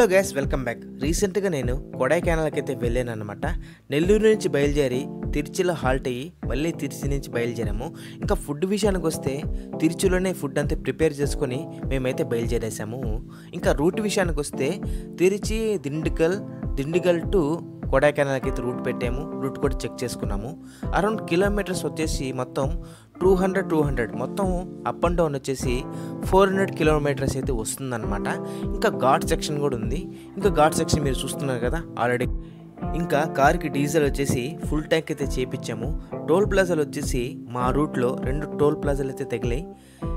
Hello guys welcome back రీసెంట్గా నేను కొడైకెనాల్కి అయితే వెళ్ళాను అనమాట నెల్లూరు నుంచి బయలుదేరి తిరుచిలో హాల్ట్ అయ్యి మళ్ళీ తిరుచి నుంచి బయలుదేరాము ఇంకా ఫుడ్ విషయానికి వస్తే తిరుచిలోనే ఫుడ్ అంతా ప్రిపేర్ చేసుకొని మేమైతే బయలుదేరేసాము ఇంకా రూట్ విషయానికి వస్తే తిరుచి దిండుకల్ దిండుగల్ టు కొడైకెనాల్కి అయితే రూట్ పెట్టాము రూట్ కూడా చెక్ చేసుకున్నాము అరౌండ్ కిలోమీటర్స్ వచ్చేసి మొత్తం టూ హండ్రెడ్ టూ హండ్రెడ్ మొత్తం అప్ అండ్ డౌన్ వచ్చేసి ఫోర్ హండ్రెడ్ కిలోమీటర్స్ అయితే వస్తుందన్నమాట ఇంకా ఘాట్ సెక్షన్ కూడా ఉంది ఇంకా ఘాట్ సెక్షన్ మీరు చూస్తున్నారు కదా ఆల్రెడీ ఇంకా కార్కి డీజిల్ వచ్చేసి ఫుల్ ట్యాంక్ అయితే చేపించాము టోల్ ప్లాజాలు వచ్చేసి మా రూట్లో రెండు టోల్ ప్లాజాలు అయితే తగిలాయి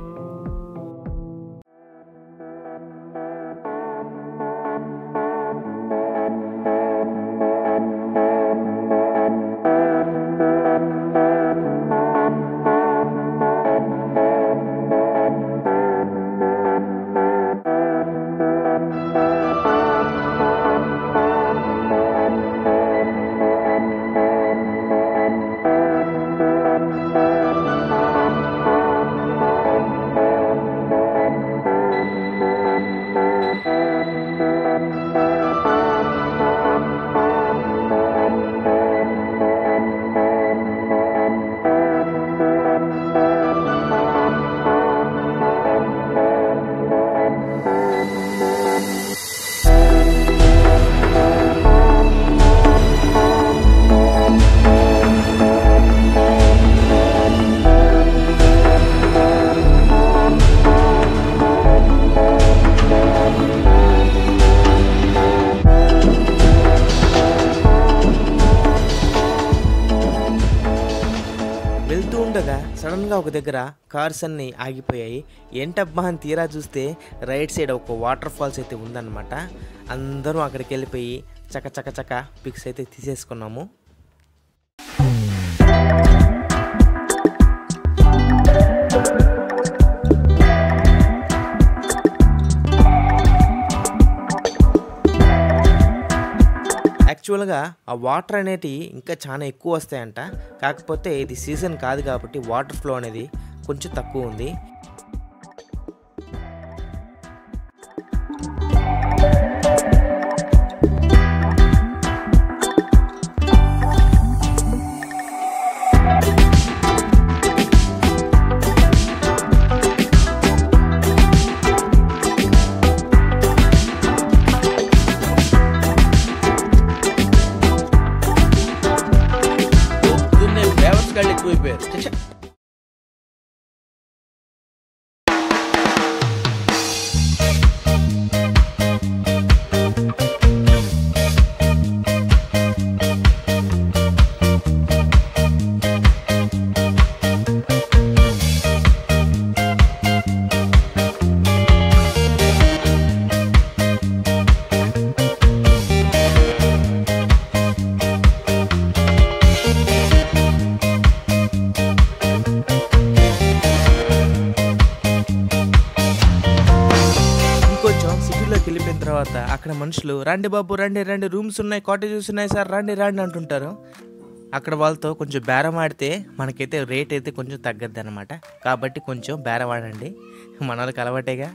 వెళ్తూ ఉండగా సడన్గా ఒక దగ్గర కార్స్ అన్ని ఆగిపోయాయి ఏంటబ్బా అని తీరా చూస్తే రైట్ సైడ్ ఒక వాటర్ ఫాల్స్ అయితే ఉందన్నమాట అందరం అక్కడికి వెళ్ళిపోయి చక చక చక పిక్స్ అయితే తీసేసుకున్నాము యాక్చువల్గా ఆ వాటర్ అనేటి ఇంకా చాలా ఎక్కువ వస్తాయంట కాకపోతే ఇది సీజన్ కాదు కాబట్టి వాటర్ ఫ్లో అనేది కొంచెం తక్కువ ఉంది పొద్దున్నే బేవర్స్ గాళ్ళు ఎక్కువైపోయారు ఛ, ఛ. ఇంకొంచెం సిటీలోకి వెళ్ళిపోయిన తర్వాత అక్కడ మనుషులు రండి బాబు రండి రండి రూమ్స్ ఉన్నాయి కాటేజెస్ ఉన్నాయి సార్ రండి రండి అంటుంటారు అక్కడ వాళ్ళతో కొంచెం బేరం ఆడితే మనకైతే రేట్ అయితే కొంచెం తగ్గద్ది అనమాట కాబట్టి కొంచెం బేరం ఆడండి మన వాళ్ళకి అలవాటేగా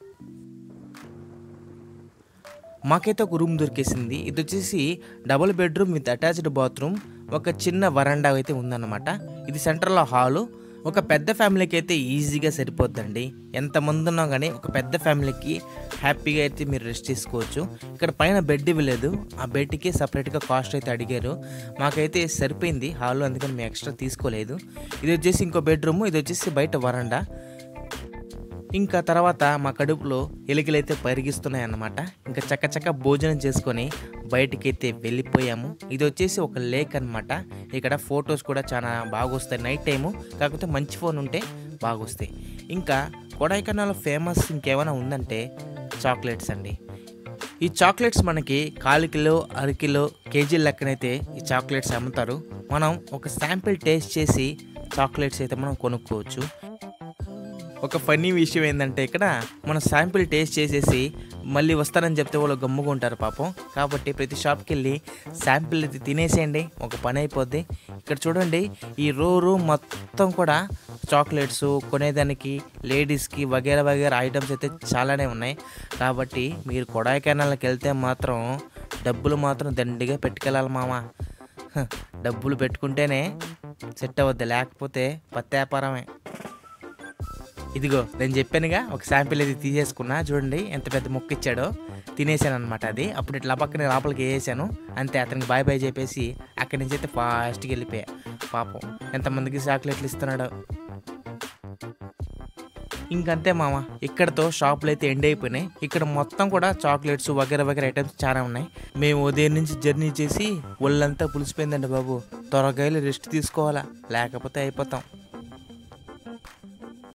మాకైతే ఒక రూమ్ దొరికేసింది ఇది వచ్చేసి double bedroom with attached bathroom ఒక చిన్న వరండా అయితే ఉందన్నమాట ఇది సెంటర్లో హాలు ఒక పెద్ద ఫ్యామిలీకి అయితే ఈజీగా సరిపోద్దండి ఎంతమంది ఉన్నా కానీ ఒక పెద్ద ఫ్యామిలీకి హ్యాపీగా అయితే మీరు రెస్ట్ తీసుకోవచ్చు ఇక్కడ పైన బెడ్ ఇవ్వలేదు ఆ బెడ్కి సపరేట్గా కాస్ట్ అయితే అడిగారు మాకైతే సరిపోయింది హాల్ అందుకని మేము ఎక్స్ట్రా తీసుకోలేదు ఇది వచ్చేసి ఇంకో బెడ్రూమ్ ఇది వచ్చేసి బయట వరండా ఇంకా తర్వాత మా కడుపులో ఎలుకలైతే పరిగిస్తున్నాయి అన్నమాట ఇంకా చక్క చక్క భోజనం చేసుకొని బయటికైతే వెళ్ళిపోయాము ఇది వచ్చేసి ఒక లేక్ అన్నమాట ఇక్కడ ఫొటోస్ కూడా చాలా బాగా వస్తాయి నైట్ టైము కాకపోతే మంచి ఫోన్ ఉంటే బాగా వస్తాయి ఇంకా కొడైకెనాల్ ఫేమస్ ఇంకేమైనా ఉందంటే చాక్లెట్స్ అండి ఈ చాక్లెట్స్ మనకి కాలు కిలో అర కిలో కేజీ లెక్కనైతే ఈ చాక్లెట్స్ అమ్ముతారు మనం ఒక శాంపిల్ టేస్ట్ చేసి చాక్లెట్స్ అయితే మనం కొనుక్కోవచ్చు ఒక ఫన్నీ విషయం ఏంటంటే ఇక్కడ మనం శాంపిల్ టేస్ట్ చేసేసి మళ్ళీ వస్తానని చెప్తే వాళ్ళు గమ్ముకుంటారు పాపం కాబట్టి ప్రతి షాప్కి వెళ్ళి శాంపిల్ అయితే తినేసేయండి ఒక పని అయిపోద్ది ఇక్కడ చూడండి ఈ రో రో మొత్తం కూడా చాక్లెట్స్ కొనేదానికి లేడీస్కి వగేరా వగేరా ఐటమ్స్ అయితే చాలానే ఉన్నాయి కాబట్టి మీరు కొడైకెనాల్కి వెళ్తే మాత్రం డబ్బులు మాత్రం దండిగా పెట్టుకెళ్ళాలి మామ హ, డబ్బులు పెట్టుకుంటేనే సెట్ అవ్వద్ది లేకపోతే పత్తి వ్యాపారమే ఇదిగో నేను చెప్పానుగా ఒక శాంపిల్ అది తీసేసుకున్నా చూడండి ఎంత పెద్ద ముక్క ఇచ్చాడో తినేసాను అనమాట అది అప్పుడు ఇట్లా పక్కన లోపలికి వేసాను అంతే అతనికి బాయ్ బాయ్ చెప్పేసి అక్కడి నుంచి అయితే ఫాస్ట్కి వెళ్ళిపోయా పాపం ఎంతమందికి చాక్లెట్లు ఇస్తున్నాడో ఇంకంతే మామ ఇక్కడతో షాపులు అయితే ఎండ్ అయిపోయినాయి ఇక్కడ మొత్తం కూడా చాక్లెట్స్ వగేర వగేర ఐటమ్స్ చాలా ఉన్నాయి మేము ఉదయం నుంచి జర్నీ చేసి ఒళ్ళంతా పులిసిపోయిందండి బాబు త్వరగా వెళ్ళి రెస్ట్ తీసుకోవాలా లేకపోతే అయిపోతాం